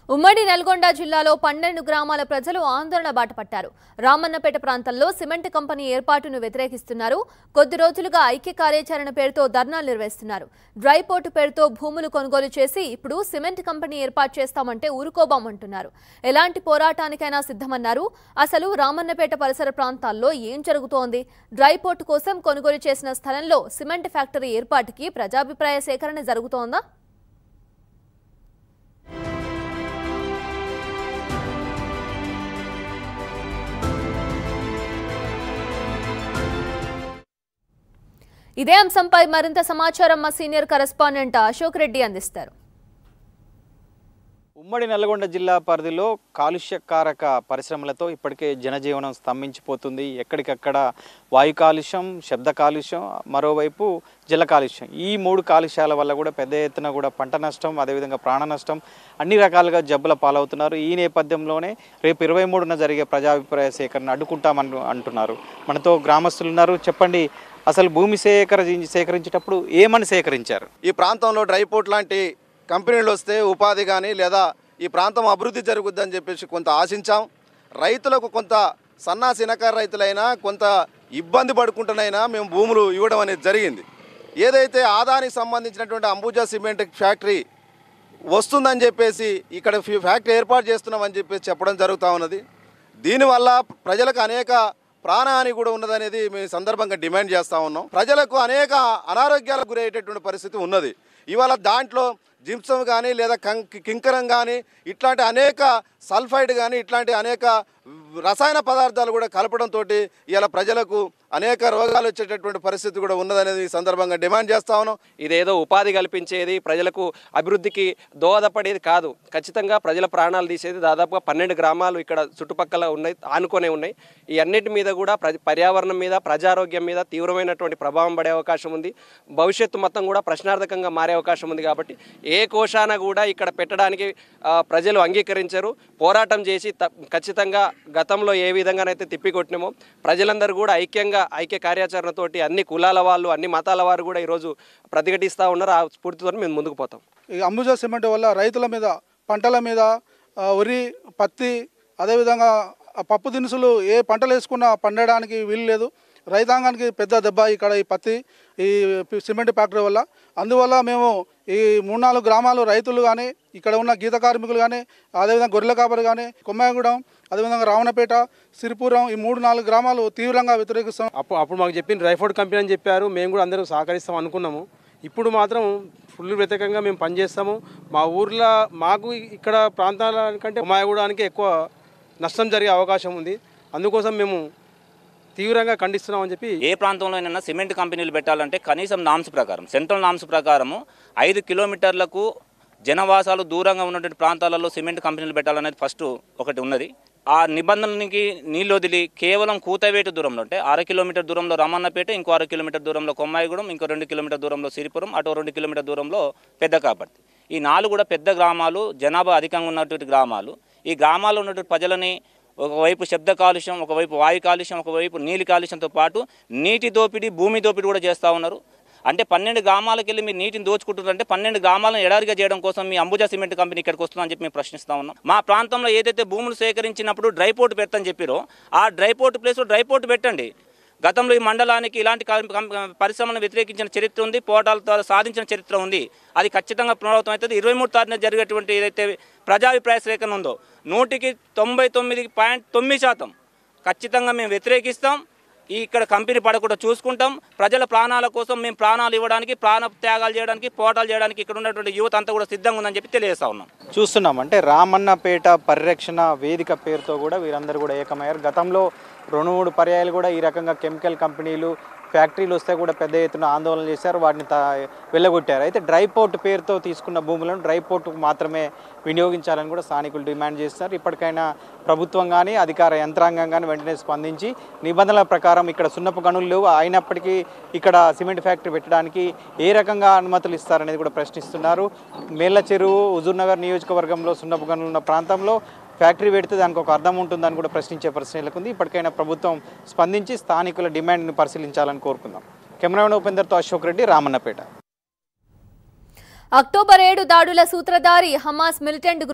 ఉమ్మడి నల్గొండ జిల్లాలో పన్నెండు గ్రామాల ప్రజలు ఆందోళన బాటపట్టారు రామన్నపేట ప్రాంతంలో సిమెంట్ కంపెనీ ఏర్పాటును వ్యతిరేకిస్తున్నారు కొద్ది రోజులుగా ఐక్య కార్యాచరణ పేరుతో ధర్నాలు నిర్వహిస్తున్నారు డ్రై పోర్టు పేరుతో భూములు కొనుగోలు చేసి ఇప్పుడు సిమెంట్ కంపెనీ ఏర్పాటు చేస్తామంటే ఊరుకోబామంటున్నారు ఎలాంటి పోరాటానికైనా సిద్ధమన్నారు అసలు రామన్నపేట పరిసర ప్రాంతాల్లో ఏం జరుగుతోంది డ్రై పోర్టు కోసం కొనుగోలు చేసిన స్థలంలో సిమెంట్ ఫ్యాక్టరీ ఏర్పాటుకి ప్రజాభిప్రాయ సేకరణ జరుగుతోందా ఇదే అంశంపై మరింత సమాచారం మా సీనియర్ కరెస్పాండెంట్ అశోక్ రెడ్డి అందిస్తారు ఉమ్మడి నల్గొండ జిల్లా పరిధిలో కాలుష్యకారక పరిశ్రమలతో ఇప్పటికే జనజీవనం స్తంభించిపోతుంది ఎక్కడికక్కడ వాయు కాలుష్యం శబ్ద కాలుష్యం మరోవైపు జల కాలుష్యం ఈ మూడు కాలుష్యాల వల్ల కూడా పెద్ద ఎత్తున కూడా పంట నష్టం అదేవిధంగా ప్రాణ నష్టం అన్ని రకాలుగా జబ్బుల పాలవుతున్నారు ఈ నేపథ్యంలోనే రేపు ఇరవై మూడున జరిగే ప్రజాభిప్రాయ సేకరణ అడ్డుకుంటామని అంటున్నారు మనతో గ్రామస్తులు ఉన్నారు చెప్పండి అసలు భూమి సేకర సేకరించేటప్పుడు ఏమని సేకరించారు ఈ ప్రాంతంలో డ్రై పోర్ట్ లాంటి కంపెనీలు వస్తే ఉపాధి కానీ లేదా ఈ ప్రాంతం అభివృద్ధి జరుగుద్దని చెప్పేసి కొంత ఆశించాం రైతులకు కొంత సన్నా చిన్నకారు రైతులైనా కొంత ఇబ్బంది పడుకుంటున్నైనా మేము భూములు ఇవ్వడం అనేది జరిగింది ఏదైతే ఆదానికి సంబంధించినటువంటి అంబుజా సిమెంట్ ఫ్యాక్టరీ వస్తుందని చెప్పేసి ఇక్కడ ఫ్యూ- ఫ్యాక్టరీ ఏర్పాటు చేస్తున్నామని చెప్పేసి చెప్పడం జరుగుతూ ఉన్నది దీనివల్ల ప్రజలకు అనేక ప్రాణహాని కూడా ఉన్నదనేది మేము ఈ సందర్భంగా డిమాండ్ చేస్తూ ఉన్నాం ప్రజలకు అనేక అనారోగ్యాలకు గురయ్యేటటువంటి పరిస్థితి ఉన్నది ఇవాళ దాంట్లో జిప్సం కానీ లేదా కం- కింకరం కానీ ఇట్లాంటి అనేక సల్ఫైడ్ కానీ ఇట్లాంటి అనేక రసాయన పదార్థాలు కూడా కలపడంతో ఇవాళ ప్రజలకు అనేక రోగాలు వచ్చేటటువంటి పరిస్థితి కూడా ఉన్నదనేది ఈ సందర్భంగా డిమాండ్ చేస్తా ఉన్నాం ఇదేదో ఉపాధి కల్పించేది ప్రజలకు అభివృద్ధికి దోహదపడేది కాదు ఖచ్చితంగా ప్రజల ప్రాణాలు తీసేది దాదాపుగా పన్నెండు గ్రామాలు ఇక్కడ చుట్టుపక్కల ఉన్నాయి ఆనుకొనే ఉన్నాయి ఈ అన్నిటి మీద కూడా ప్ర పర్యావరణం మీద ప్రజారోగ్యం మీద తీవ్రమైనటువంటి ప్రభావం పడే అవకాశం ఉంది భవిష్యత్తు మొత్తం కూడా ప్రశ్నార్థకంగా మారే అవకాశం ఉంది కాబట్టి ఏ కోశాన కూడా ఇక్కడ పెట్టడానికి ఆ, ప్రజలు అంగీకరించరు పోరాటం చేసి త- ఖచ్చితంగా గతంలో ఏ విధంగానైతే తిప్పికొట్టినామో ప్రజలందరూ కూడా ఐక్యంగా ఐక్య కార్యాచరణతోటి అన్ని కులాల వాళ్ళు అన్ని మతాల వారు కూడా ఈరోజు ప్రతిఘటిస్తూ ఉన్నారు ఆ స్ఫూర్తితో మేము ముందుకు పోతాం ఈ అంబుజా సిమెంట్ వల్ల రైతుల మీద పంటల మీద ఆ, వరి పత్తి అదేవిధంగా ఆ పప్పు దినుసులు ఏ పంటలు వేసుకున్నా పండడానికి వీలు లేదు రైతాంగానికి పెద్ద దెబ్బ ఇక్కడ ఈ పత్తి ఈ సిమెంట్ ఫ్యాక్టరీ వల్ల అందువల్ల మేము ఈ మూడు నాలుగు గ్రామాలు రైతులు కానీ ఇక్కడ ఉన్న గీత కార్మికులు కానీ అదేవిధంగా గొర్రెల కాపరి కానీ కొమ్మాయగూడెం అదేవిధంగా రావణపేట సిరిపురం ఈ మూడు నాలుగు గ్రామాలు తీవ్రంగా వ్యతిరేకిస్తాం అప్పుడు అప్పుడు మాకు చెప్పిన డ్రై ఫ్రూట్ కంపెనీ అని చెప్పారు మేము కూడా అందరూ సహకరిస్తాం అనుకున్నాము ఇప్పుడు మాత్రం ఫుల్ వ్యతిరేకంగా మేము పనిచేస్తాము మా ఊర్లో మాకు ఇక్కడ ప్రాంతాల కంటే మాయగూడానికి ఎక్కువ నష్టం జరిగే అవకాశం ఉంది అందుకోసం మేము తీవ్రంగా ఖండిస్తున్నామని చెప్పి ఏ ప్రాంతంలోనైనా సిమెంట్ కంపెనీలు పెట్టాలంటే కనీసం నామ్స్ ప్రకారం సెంట్రల్ నామ్స్ ప్రకారము ఐదు కిలోమీటర్లకు జనవాసాలు దూరంగా ఉన్నటువంటి ప్రాంతాలలో సిమెంట్ కంపెనీలు పెట్టాలనేది ఫస్ట్ ఒకటి ఉన్నది ఆ నిబంధనలకి నీళ్ళు వదిలి కేవలం కూతవేటు దూరంలో అంటే అర కిలోమీటర్ దూరంలో రమన్నపేట ఇంకో అర కిలోమీటర్ దూరంలో కొమ్మాయిగూడెం ఇంకో రెండు కిలోమీటర్ దూరంలో సిరిపురం అటు రెండు కిలోమీటర్ దూరంలో పెద్ద కాపర్తి ఈ నాలుగు కూడా పెద్ద గ్రామాలు జనాభా అధికంగా ఉన్నటువంటి గ్రామాలు ఈ గ్రామాల్లో ఉన్నటువంటి ప్రజలని ఒకవైపు శబ్ద కాలుష్యం ఒకవైపు వాయు కాలుష్యం ఒకవైపు నీలి కాలుష్యంతో పాటు నీటి దోపిడీ భూమి దోపిడీ కూడా చేస్తూ ఉన్నారు అంటే పన్నెండు గ్రామాలకు వెళ్ళి మీరు నీటిని దోచుకుంటున్నారంటే పన్నెండు గ్రామాలను ఎడారిగా చేయడం కోసం మీ అంబుజా సిమెంట్ కంపెనీ ఇక్కడికి వస్తుందని చెప్పి మేము ప్రశ్నిస్తా ఉన్నాం మా ప్రాంతంలో ఏదైతే భూములు సేకరించినప్పుడు డ్రై పోర్ట్ పెట్టని చెప్పారో ఆ డ్రై పోర్ట్ ప్లేస్లో డ్రై పోర్ట్ పెట్టండి గతంలో ఈ మండలానికి ఇలాంటి కం- కం- పరిశ్రమలను వ్యతిరేకించిన చరిత్ర ఉంది పోరాటాల ద్వారా సాధించిన చరిత్ర ఉంది అది ఖచ్చితంగా పునరావృతం అవుతుంది ఇరవై మూడు తారీఖున జరిగేటువంటి ఏదైతే ప్రజాభిప్రాయ సేకరణ ఉందో నూటికి తొంభై తొమ్మిది పాయింట్ తొమ్మిది శాతం ఖచ్చితంగా మేము వ్యతిరేకిస్తాం ఈ ఇక్కడ కంపెనీ పడకుండా చూసుకుంటాం ప్రజల ప్రాణాల కోసం మేము ప్రాణాలు ఇవ్వడానికి ప్రాణ త్యాగాలు చేయడానికి పోరాటాలు చేయడానికి ఇక్కడ ఉన్నటువంటి యువత అంతా కూడా సిద్ధంగా ఉందని చెప్పి తెలియజేస్తా ఉన్నాం చూస్తున్నాం అంటే రామన్నపేట పరిరక్షణ వేదిక పేరుతో కూడా వీరందరూ కూడా ఏకమయ్యారు గతంలో రెండు మూడు పర్యాయాలు కూడా ఈ రకంగా కెమికల్ కంపెనీలు ఫ్యాక్టరీలు వస్తే కూడా పెద్ద ఎత్తున ఆందోళన చేశారు వాటిని తా వెళ్ళగొట్టారు అయితే డ్రై పోర్ట్ పేరుతో తీసుకున్న భూములను డ్రై పోర్టుకు మాత్రమే వినియోగించాలని కూడా స్థానికులు డిమాండ్ చేస్తారు ఇప్పటికైనా ప్రభుత్వం కానీ అధికార యంత్రాంగం కానీ వెంటనే స్పందించి నిబంధనల ప్రకారం ఇక్కడ సున్నపు గనులు లేవు అయినప్పటికీ ఇక్కడ సిమెంట్ ఫ్యాక్టరీ పెట్టడానికి ఏ రకంగా అనుమతులు ఇస్తారనేది కూడా ప్రశ్నిస్తున్నారు మేళ్ల చెరువు హుజూర్నగర్ నియోజకవర్గంలో సున్నపు గనులు ఉన్న ప్రాంతంలో ఫ్యాక్టరీ పెడితే దానికి ఒక అర్థం ఉంటుందని కూడా ప్రశ్నించే పరిస్థితులకు ఉంది ఇప్పటికైనా ప్రభుత్వం స్పందించి స్థానికుల డిమాండ్ని పరిశీలించాలని కోరుకుందాం కెమెరామెన్ ఉపేందర్తో అశోక్ రెడ్డి రామన్నపేట అక్టోబర్ ఏడు దాడుల సూత్రధారి హమాస్ మిలిటెంట్